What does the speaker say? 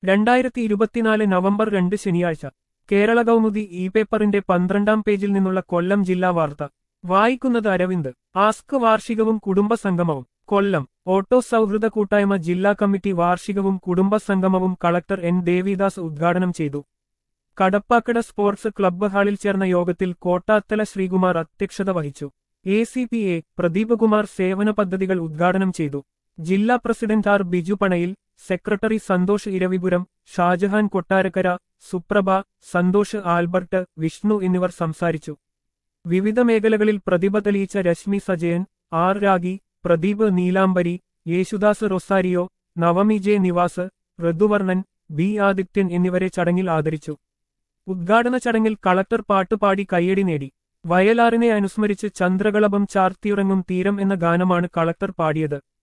രണ്ടായിരത്തി ഇരുപത്തിനാല് നവംബർ രണ്ട് ശനിയാഴ്ച കേരള കൗമുദി ഇ പേപ്പറിന്റെ പന്ത്രണ്ടാം പേജിൽ നിന്നുള്ള കൊല്ലം ജില്ലാ വാർത്ത വായിക്കുന്നത് അരവിന്ദ് ആസ്ക് വാർഷികവും കുടുംബ സംഗമവും കൊല്ലം ഓട്ടോ സൗഹൃദ കൂട്ടായ്മ ജില്ലാ കമ്മിറ്റി വാർഷികവും കുടുംബ സംഗമവും കളക്ടർ എൻ ദേവിദാസ് ഉദ്ഘാടനം ചെയ്തു കടപ്പാക്കട സ്പോർട്സ് ക്ലബ്ബ് ഹാളിൽ ചേർന്ന യോഗത്തിൽ കോട്ടാത്തല ശ്രീകുമാർ അധ്യക്ഷത വഹിച്ചു A C P A Pradeep Kumar സേവന പദ്ധതികൾ ഉദ്ഘാടനം ചെയ്തു ജില്ലാ പ്രസിഡന്റ് ആർ ബിജു പണയിൽ സെക്രട്ടറി സന്തോഷ് ഇരവിപുരം ഷാജഹാൻ കൊട്ടാരക്കര സുപ്രഭ സന്തോഷ് ആൽബർട്ട് വിഷ്ണു എന്നിവർ സംസാരിച്ചു വിവിധ മേഖലകളിൽ പ്രതിഭ തെളിയിച്ച Reshmi Sajayan R Ragi Pradeep Neelambari Yesudas Rosario Navami J Nivas Rithuvarnan B Adithyan എന്നിവരെ ചടങ്ങിൽ ആദരിച്ചു ഉദ്ഘാടന ചടങ്ങിൽ കളക്ടർ പാട്ടുപാടി കയ്യടി നേടി വയലാറിനെ അനുസ്മരിച്ച് ചന്ദ്രകളഭം ചാർത്തിയുറങ്ങും തീരം എന്ന ഗാനമാണ് കളക്ടർ പാടിയത്